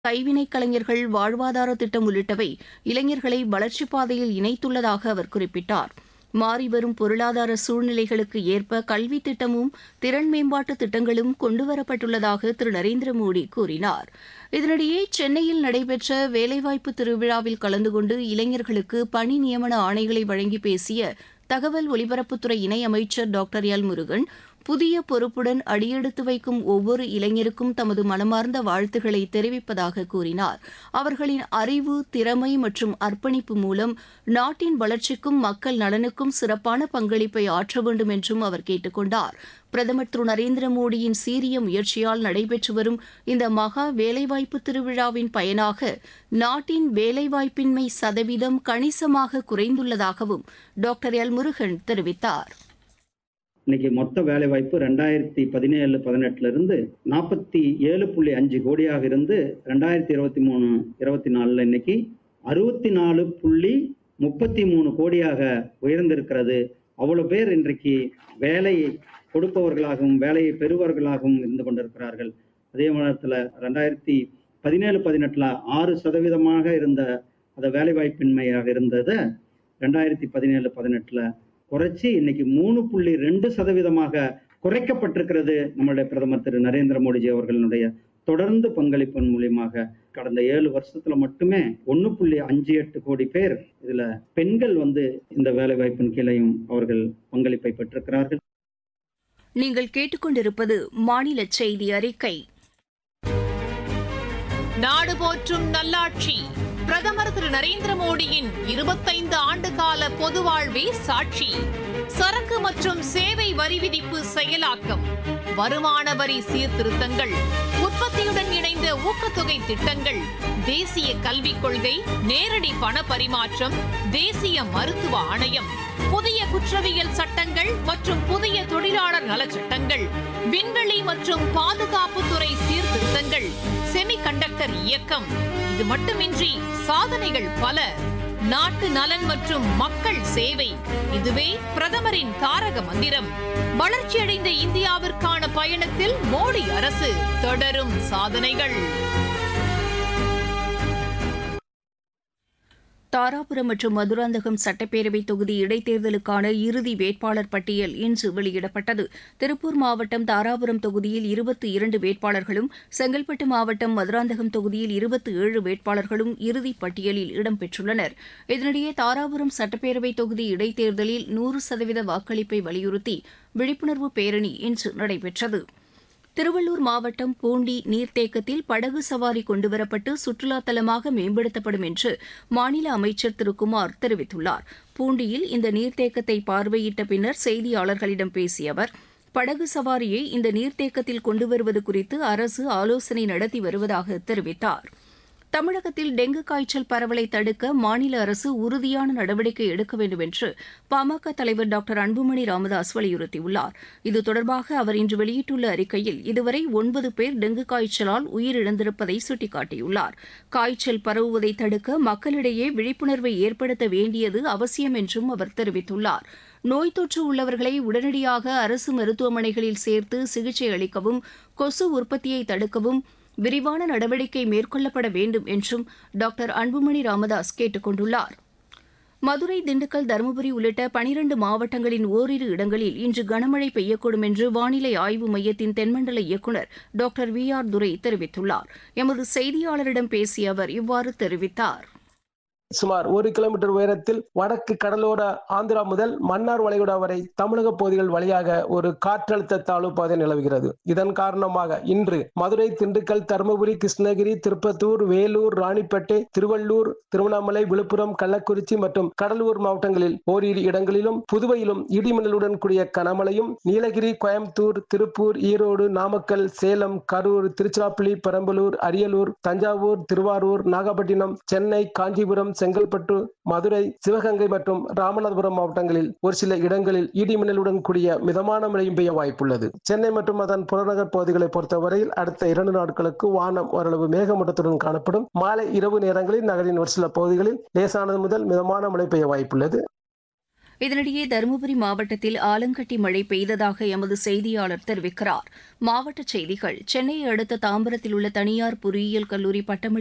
கைவினைக் கலைஞர்கள் வாழ்வாதார திட்டம் உள்ளிட்டவை இளைஞர்களை வளர்ச்சிப் பாதையில் இணைத்துள்ளதாக அவர் குறிப்பிட்டார் மாறிவரும் பொருளாதார சூழ்நிலைகளுக்கு ஏற்ப கல்வி திட்டமும் திறன் மேம்பாட்டு திட்டங்களும் கொண்டுவரப்பட்டுள்ளதாக திரு நரேந்திர மோடி கூறினார் இதனிடையே சென்னையில் நடைபெற்ற வேலைவாய்ப்பு திருவிழாவில் கலந்து கொண்டு இளைஞர்களுக்கு பணி நியமன ஆணைகளை வழங்கி பேசிய தகவல் ஒலிபரப்புத்துறை இணையமைச்சர் டாக்டர் எல் முருகன் புதிய பொறுப்புடன் அடியெடுத்து வைக்கும் ஒவ்வொரு இளைஞருக்கும் தமது மனமார்ந்த வாழ்த்துக்களை தெரிவிப்பதாக கூறினார் அவர்களின் அறிவு திறமை மற்றும் அர்ப்பணிப்பு மூலம் நாட்டின் வளர்ச்சிக்கும் மக்கள் நலனுக்கும் சிறப்பான பங்களிப்பை ஆற்ற வேண்டும் என்றும் அவர் கேட்டுக் கொண்டார் பிரதமர் திரு நரேந்திர மோடியின் சீரிய முயற்சியால் நடைபெற்று வரும் இந்த மகா வேலைவாய்ப்பு திருவிழாவின் பயனாக நாட்டின் வேலைவாய்ப்பின்மை சதவீதம் கணிசமாக குறைந்துள்ளதாகவும் டாக்டர் எல் முருகன் தெரிவித்தார் இன்னைக்கு மொத்த வேலை வாய்ப்பு ரெண்டாயிரத்தி பதினேழு பதினெட்டுல இருந்து நாற்பத்தி ஏழு புள்ளி அஞ்சு கோடியாக இருந்து ரெண்டாயிரத்தி இருபத்தி மூணு இருபத்தி நாலுல இன்னைக்கு அறுபத்தி நாலு புள்ளி முப்பத்தி மூணு கோடியாக உயர்ந்திருக்கிறது அவ்வளவு பேர் இன்றைக்கு வேலை கொடுப்பவர்களாகவும் வேலையை பெறுபவர்களாகவும் இருந்து கொண்டிருக்கிறார்கள் அதே நேரத்தில் ரெண்டாயிரத்தி பதினேழு பதினெட்டுல ஆறு சதவீதமாக இருந்த அந்த வேலை வாய்ப்பின்மையாக இருந்ததை ரெண்டாயிரத்தி பதினேழு பதினெட்டுல குறைச்சி இன்னைக்கு மூணு புள்ளி ரெண்டு சதவீதமாக குறைக்கப்பட்டிருக்கிறது நம்மளுடைய பிரதமர் திரு நரேந்திர மோடிஜி அவர்களுடைய தொடர்ந்து பங்களிப்பின் மூலியமாக கடந்த ஏழு வருஷத்துல மட்டுமே ஒன்னு புள்ளி அஞ்சு எட்டு கோடி பேர் இதுல பெண்கள் வந்து இந்த வேலை வாய்ப்பின் கீழையும் அவர்கள் பங்களிப்பை பெற்றிருக்கிறார்கள் நீங்கள் கேட்டுக்கொண்டிருப்பது மாநில செய்தி அறிக்கை நாடு போற்றும் நல்லாட்சி பிரதமர் திரு நரேந்திர மோடியின் இருபத்தைந்து ஆண்டு கால பொது வாழ்வே சாட்சி சரக்கு மற்றும் சேவை வரி விதிப்பு செயலாக்கம் வருமான வரி சீர்திருத்தங்கள் உற்பத்தியுடன் இணைந்த ஊக்கத்தொகை திட்டங்கள் தேசிய கல்விக் கொள்கை நேரடி பண பரிமாற்றம் தேசிய மருத்துவ ஆணையம் புதிய குற்றவியல் சட்டங்கள் மற்றும் புதிய தொழிலாளர் நலச் சட்டங்கள் விண்வெளி மற்றும் பாதுகாப்புத்துறை சீர்திருத்தங்கள் செமிகண்டக்டர் இயக்கம் இது மட்டுமின்றி சாதனைகள் பல நாட்டு நலன் மற்றும் மக்கள் சேவை இதுவே பிரதமரின் தாரக மந்திரம் வளர்ச்சியடைந்த இந்தியாவிற்கான பயணத்தில் மோடி அரசு தொடரும் சாதனைகள் தாராபுரம் மற்றும் மதுராந்தகம் சட்டப்பேரவை தொகுதி இடைத்தேர்தலுக்கான இறுதி வேட்பாளர் பட்டியல் இன்று வெளியிடப்பட்டது திருப்பூர் மாவட்டம் தாராபுரம் தொகுதியில் இருபத்தி இரண்டு வேட்பாளர்களும் செங்கல்பட்டு மாவட்டம் மதுராந்தகம் தொகுதியில் இருபத்தி ஏழு வேட்பாளர்களும் இறுதிப் பட்டியலில் இடம்பெற்றுள்ளனர் இதனிடையே தாராபுரம் சட்டப்பேரவை தொகுதி இடைத்தேர்தலில் நூறு சதவீத வாக்களிப்பை வலியுறுத்தி விழிப்புணர்வு பேரணி இன்று நடைபெற்றது திருவள்ளூர் மாவட்டம் பூண்டி நீர்த்தேக்கத்தில் படகு சவாரி கொண்டுவரப்பட்டு சுற்றுலா தலமாக மேம்படுத்தப்படும் என்று மாநில அமைச்சர் திரு குமார் தெரிவித்துள்ளார் பூண்டியில் இந்த நீர்த்தேக்கத்தை பார்வையிட்ட பின்னர் செய்தியாளர்களிடம் பேசிய அவர் படகு சவாரியை இந்த நீர்த்தேக்கத்தில் கொண்டு வருவது குறித்து அரசு ஆலோசனை நடத்தி வருவதாக தெரிவித்தார் தமிழகத்தில் டெங்கு காய்ச்சல் பரவலை தடுக்க மாநில அரசு உறுதியான நடவடிக்கை எடுக்க வேண்டும் என்று பாமக தலைவர் டாக்டர் அன்புமணி ராமதாஸ் வலியுறுத்தியுள்ளார் இது தொடர்பாக அவர் இன்று வெளியிட்டுள்ள அறிக்கையில் இதுவரை ஒன்பது பேர் டெங்கு காய்ச்சலால் உயிரிழந்திருப்பதை சுட்டிக்காட்டியுள்ளார் காய்ச்சல் பரவுவதை தடுக்க மக்களிடையே விழிப்புணர்வை ஏற்படுத்த வேண்டியது அவசியம் என்றும் அவர் தெரிவித்துள்ளார் நோய் தொற்று உள்ளவர்களை உடனடியாக அரசு மருத்துவமனைகளில் சேர்த்து சிகிச்சை அளிக்கவும் கொசு உற்பத்தியை தடுக்கவும் விரிவான நடவடிக்கை மேற்கொள்ளப்பட வேண்டும் என்றும் டாக்டர் அன்புமணி ராமதாஸ் கேட்டுக் கொண்டுள்ளார் மதுரை திண்டுக்கல் தருமபுரி உள்ளிட்ட பனிரண்டு மாவட்டங்களின் ஓரிரு இடங்களில் இன்று கனமழை பெய்யக்கூடும் என்று வானிலை ஆய்வு மையத்தின் தென்மண்டல இயக்குநர் டாக்டர் வி ஆர் துரை தெரிவித்துள்ளார் எமது செய்தியாளரிடம் பேசிய அவர் இவ்வாறு தெரிவித்தார் சுமார் ஒரு கிலோமீட்டர் உயரத்தில் வடக்கு கடலோர ஆந்திரா முதல் மன்னார் வளைகுடா வரை தமிழக பகுதிகள் வழியாக ஒரு காற்றழுத்த தாழ்வு பாதை நிலவுகிறது இதன் காரணமாக இன்று மதுரை திண்டுக்கல் தருமபுரி கிருஷ்ணகிரி திருப்பத்தூர் வேலூர் ராணிப்பேட்டை திருவள்ளூர் திருவண்ணாமலை விழுப்புரம் கள்ளக்குறிச்சி மற்றும் கடலூர் மாவட்டங்களில் ஓரிரு இடங்களிலும் புதுவையிலும் இடிமின்னலுடன் கூடிய கனமழையும் நீலகிரி கோயம்புத்தூர் திருப்பூர் ஈரோடு நாமக்கல் சேலம் கரூர் திருச்சிராப்பள்ளி பெரம்பலூர் அரியலூர் தஞ்சாவூர் திருவாரூர் நாகப்பட்டினம் சென்னை காஞ்சிபுரம் செங்கல்பட்டு மதுரை சிவகங்கை மற்றும் ராமநாதபுரம் மாவட்டங்களில் ஒரு சில இடங்களில் இடி மின்னலுடன் கூடிய மிதமான மழையும் பெய்ய வாய்ப்புள்ளது சென்னை மற்றும் அதன் புறநகர் பகுதிகளை பொறுத்தவரையில் அடுத்த இரண்டு நாட்களுக்கு வானம் ஓரளவு மேகமூட்டத்துடன் காணப்படும் மாலை இரவு நேரங்களில் நகரின் ஒரு சில பகுதிகளில் லேசானது முதல் மிதமான மழை பெய்ய வாய்ப்புள்ளது இதனிடையே தருமபுரி மாவட்டத்தில் ஆலங்கட்டி மழை பெய்ததாக எமது செய்தியாளர் தெரிவிக்கிறார் மாவட்டச் செய்திகள் சென்னையை அடுத்த தாம்பரத்தில் உள்ள தனியார் பொறியியல் கல்லூரி பட்டமளி